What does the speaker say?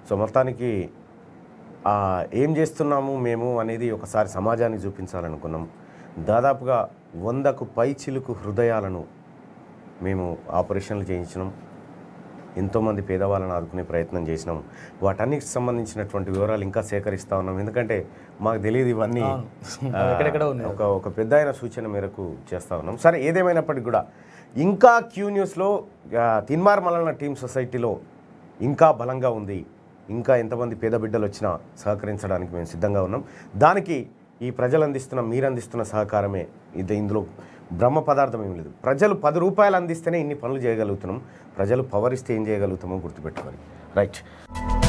so మొత్తానికి ఆ, ఏం చేస్తున్నాము మేము అనేది ఒకసారి సమాజానికి చూపించాలనుకున్నాం దాదాపుగా వందకు పై చిలుకు హృదయాలను మేము ఆపరేషన్లు చేయించినాం ఎంతోమంది పేదవాళ్ళని ఆదుకునే ప్రయత్నం చేసినాం వాటన్నిటికి సంబంధించినటువంటి వివరాలు ఇంకా సేకరిస్తూ ఉన్నాం ఎందుకంటే మాకు తెలియదు ఇవన్నీ ఆ, ఎక్కడెక్కడ ఉన్నాయి ఒక ఒక పెద్ద ఆయన సూచన మేరకు చేస్తూ ఉన్నాం సరే ఏదేమైనప్పటికీ కూడా ఇంకా క్యూ న్యూస్లో ఆ, తిన్మార్ మలన టీమ్ సొసైటీలో ఇంకా బలంగా ఉంది ఇంకా ఎంతమంది పేద బిడ్డలు వచ్చినా సహకరించడానికి మేము సిద్ధంగా ఉన్నాం దానికి ఈ ప్రజలు అందిస్తున్న మీరు అందిస్తున్న సహకారమే ఇది ఇందులో బ్రహ్మ పదార్థం ఏం లేదు ప్రజలు పది రూపాయలు అందిస్తేనే ఇన్ని పనులు చేయగలుగుతున్నాం ప్రజలు పవర్ ఇస్తే ఏం చేయగలుగుతామో గుర్తుపెట్టుకొని రైట్